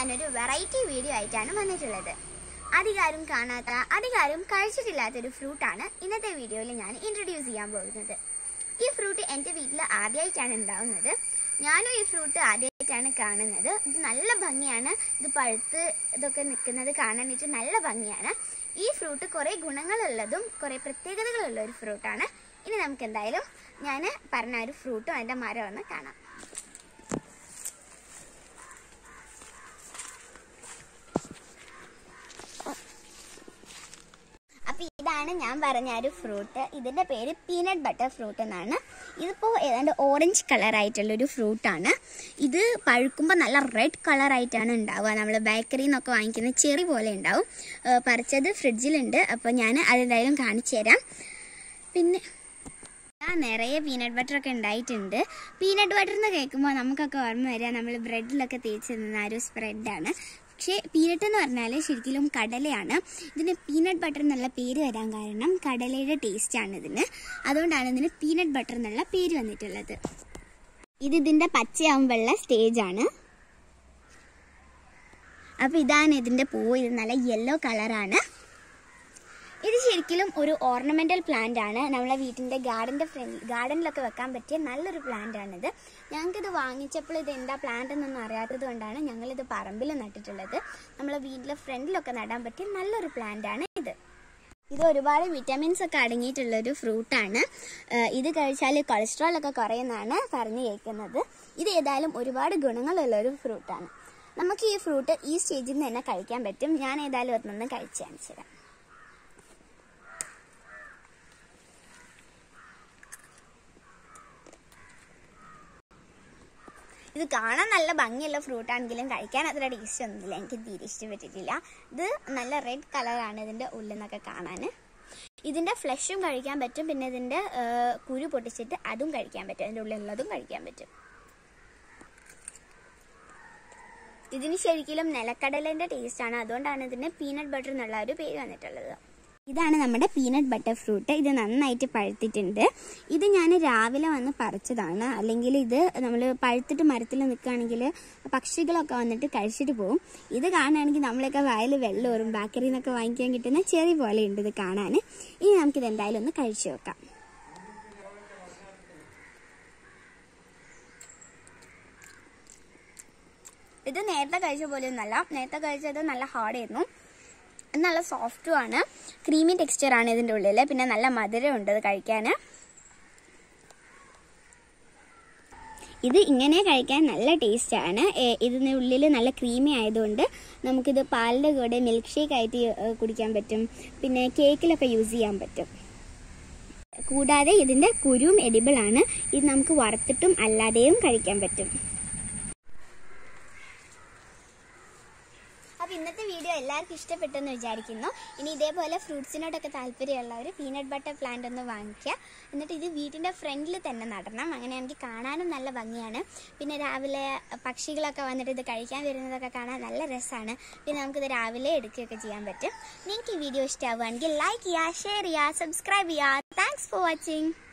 ഞാനൊരു variety video ആയിട്ടാണ് വന്നിട്ടുള്ളത് അധികാരം കാണാത്ത അധികാരം കഴിച്ചിട്ടില്ലാത്തൊരു ഫ്രൂട്ടാണ് ഇന്നത്തെ വീഡിയോയിൽ ഞാൻ ഇൻട്രൊഡ്യൂസ് ചെയ്യാൻ പോകുന്നത് ഈ ഫ്രൂട്ട് എൻ്റെ വീട്ടിൽ ആദ്യമായിട്ടാണ് ഉണ്ടാവുന്നത് ഞാനും ഈ ഫ്രൂട്ട് ആദ്യമായിട്ടാണ് കാണുന്നത് ഇത് നല്ല ഭംഗിയാണ് ഇത് പഴുത്ത് ഇതൊക്കെ നിൽക്കുന്നത് കാണാനായിട്ട് നല്ല ഭംഗിയാണ് ഈ ഫ്രൂട്ട് കുറേ ഗുണങ്ങളുള്ളതും കുറേ പ്രത്യേകതകളുള്ള ഒരു ഫ്രൂട്ടാണ് ഇനി നമുക്ക് എന്തായാലും ഞാൻ പറഞ്ഞ ഒരു ഫ്രൂട്ടും അതിൻ്റെ മരം ഒന്ന് കാണാം അപ്പോൾ ഇതാണ് ഞാൻ പറഞ്ഞ ഒരു ഫ്രൂട്ട് ഇതിൻ്റെ പേര് പീനട്ട് ബട്ടർ ഫ്രൂട്ട് എന്നാണ് ഇതിപ്പോൾ ഏതാണ്ട് ഓറഞ്ച് കളർ ആയിട്ടുള്ളൊരു ഫ്രൂട്ടാണ് ഇത് പഴുക്കുമ്പോൾ നല്ല റെഡ് കളറായിട്ടാണ് ഉണ്ടാവുക നമ്മൾ ബേക്കറിയിൽ നിന്നൊക്കെ വാങ്ങിക്കുന്ന ചെറി പോലെ ഉണ്ടാവും ഏഹ് പറിച്ചത് ഫ്രിഡ്ജിലുണ്ട് അപ്പോൾ ഞാൻ അതെന്തായാലും കാണിച്ചു തരാം പിന്നെ ആ നിറയെ പീനട്ട് ബട്ടർ ഒക്കെ ഉണ്ടായിട്ടുണ്ട് പീനട്ട് ബട്ടർ എന്ന് കേൾക്കുമ്പോൾ നമുക്കൊക്കെ ഓർമ്മ വരിക നമ്മൾ ബ്രെഡിലൊക്കെ തേച്ച് തിന്നുന്ന ആ ഒരു സ്പ്രെഡാണ് പക്ഷേ പീനട്ട് എന്ന് പറഞ്ഞാൽ ശരിക്കും കടലയാണ് ഇതിന് പീനട്ട് ബട്ടർ എന്നുള്ള പേര് വരാൻ കാരണം കടലയുടെ ടേസ്റ്റാണ് ഇതിന് അതുകൊണ്ടാണ് ഇതിന് പീനട്ട് ബട്ടർ എന്നുള്ള പേര് വന്നിട്ടുള്ളത് ഇത് ഇതിൻ്റെ പച്ചയാവുമ്പോഴുള്ള സ്റ്റേജാണ് അപ്പോൾ ഇതാണ് ഇതിൻ്റെ പൂവ് ഇത് നല്ല യെല്ലോ കളറാണ് ഇത് ശരിക്കും ഒരു ഓർണമെന്റൽ പ്ലാന്റ് ആണ് നമ്മളെ വീട്ടിന്റെ ഗാർഡന്റെ ഫ്രണ്ട് ഗാർഡനിലൊക്കെ വെക്കാൻ പറ്റിയ നല്ലൊരു പ്ലാന്റ് ആണിത് ഞങ്ങൾക്കിത് വാങ്ങിച്ചപ്പോൾ ഇത് എന്താ പ്ലാന്റ് എന്നൊന്നും അറിയാത്തത് കൊണ്ടാണ് ഞങ്ങളിത് പറമ്പിൽ നട്ടിട്ടുള്ളത് നമ്മളെ വീട്ടിലെ ഫ്രണ്ടിലൊക്കെ നടാൻ പറ്റിയ നല്ലൊരു പ്ലാന്റ് ആണ് ഇത് ഇത് ഒരുപാട് വിറ്റമിൻസ് ഒക്കെ അടങ്ങിയിട്ടുള്ള ഒരു ഫ്രൂട്ടാണ് ഇത് കഴിച്ചാൽ കൊളസ്ട്രോൾ ഒക്കെ കുറയുന്നതാണ് പറഞ്ഞു കേൾക്കുന്നത് ഇത് ഏതായാലും ഒരുപാട് ഗുണങ്ങളുള്ള ഒരു ഫ്രൂട്ടാണ് നമുക്ക് ഈ ഫ്രൂട്ട് ഈ സ്റ്റേജിൽ നിന്ന് തന്നെ കഴിക്കാൻ പറ്റും ഞാൻ ഏതായാലും ഒന്നൊന്ന് കഴിച്ച് കാണിച്ചു തരാം ഇത് കാണാൻ നല്ല ഭംഗിയുള്ള ഫ്രൂട്ട് ആണെങ്കിലും കഴിക്കാൻ അത്ര ടേസ്റ്റ് ഒന്നുമില്ല എനിക്ക് തീരെ ഇഷ്ടപ്പെട്ടിട്ടില്ല ഇത് നല്ല റെഡ് കളറാണ് ഇതിൻ്റെ ഉള്ളിൽ നിന്നൊക്കെ കാണാൻ ഇതിൻ്റെ ഫ്ലഷും കഴിക്കാൻ പറ്റും പിന്നെ ഇതിൻ്റെ ഏഹ്, കുരു പൊട്ടിച്ചിട്ട് അതും കഴിക്കാൻ പറ്റും അതിൻ്റെ ഉള്ളിലുള്ളതും കഴിക്കാൻ പറ്റും ഇതിന് ശരിക്കും നിലക്കടലിൻ്റെ ടേസ്റ്റാണ് അതുകൊണ്ടാണ് ഇതിന് പീനട്ട് ബട്ടർ എന്നുള്ള ഒരു പേര് വന്നിട്ടുള്ളത് ഇതാണ് നമ്മുടെ പീനട്ട് ബട്ടർ ഫ്രൂട്ട് ഇത് നന്നായിട്ട് പഴുത്തിട്ടുണ്ട് ഇത് ഞാൻ രാവിലെ വന്ന് പറിച്ചതാണ് അല്ലെങ്കിൽ ഇത് നമ്മൾ പഴുത്തിട്ട് മരത്തിൽ നിൽക്കുകയാണെങ്കിൽ പക്ഷികളൊക്കെ വന്നിട്ട് കഴിച്ചിട്ട് പോകും ഇത് കാണുകയാണെങ്കിൽ നമ്മളൊക്കെ വയൽ വെള്ളം വരും ബേക്കറിയിൽ നിന്നൊക്കെ വാങ്ങിക്കാൻ കിട്ടുന്ന ചെറി പോലെ ഉണ്ട് ഇത് കാണാൻ ഇനി നമുക്കിത് എന്തായാലും ഒന്ന് കഴിച്ചു നോക്കാം ഇത് നേരത്തെ കഴിച്ച പോലെയൊന്നുമല്ല നേരത്തെ കഴിച്ചത് നല്ല ഹാർഡായിരുന്നു ഇത് നല്ല സോഫ്റ്റും ആണ് ക്രീമി ടെക്സ്ചർ ആണ് ഇതിൻ്റെ ഉള്ളിൽ പിന്നെ നല്ല മധുരം ഉണ്ട് ഇത് കഴിക്കാൻ ഇത് ഇങ്ങനെ കഴിക്കാൻ നല്ല ടേസ്റ്റ് ആണ് ഏ- ഇതിന് ഉള്ളിൽ നല്ല ക്രീമി ആയതുകൊണ്ട് നമുക്കിത് പാലിൻ്റെ കൂടെ മിൽക്ക് ഷേക്ക് ആയിട്ട് ഏ, കുടിക്കാൻ പറ്റും പിന്നെ കേക്കിലൊക്കെ യൂസ് ചെയ്യാൻ പറ്റും കൂടാതെ ഇതിൻ്റെ കുരുവും എഡിബിൾ ആണ് ഇത് നമുക്ക് വറുത്തിട്ടും അല്ലാതെയും കഴിക്കാൻ പറ്റും അപ്പോൾ ഇന്നത്തെ വീഡിയോ എല്ലാവർക്കും ഇഷ്ടപ്പെട്ടെന്ന് വിചാരിക്കുന്നു ഇനി ഇതേപോലെ ഫ്രൂട്ട്സിനോടൊക്കെ താല്പര്യമുള്ളവർ പീനട്ട് ബട്ടർ പ്ലാന്റ് ഒന്ന് വാങ്ങിക്കുക എന്നിട്ട് ഇത് വീട്ടിൻ്റെ ഫ്രണ്ടിൽ തന്നെ നടണം അങ്ങനെയാണെങ്കിൽ കാണാനും നല്ല ഭംഗിയാണ് പിന്നെ രാവിലെ പക്ഷികളൊക്കെ വന്നിട്ട് ഇത് കഴിക്കാൻ വരുന്നതൊക്കെ കാണാൻ നല്ല രസമാണ് പിന്നെ നമുക്കിത് രാവിലെ എടുക്കുകയൊക്കെ ചെയ്യാൻ പറ്റും നിങ്ങൾക്ക് ഈ വീഡിയോ ഇഷ്ടമാവുകയാണെങ്കിൽ ലൈക്ക് ചെയ്യുക ഷെയർ ചെയ്യുക സബ്സ്ക്രൈബ് ചെയ്യുക താങ്ക്സ് ഫോർ വാച്ചിങ്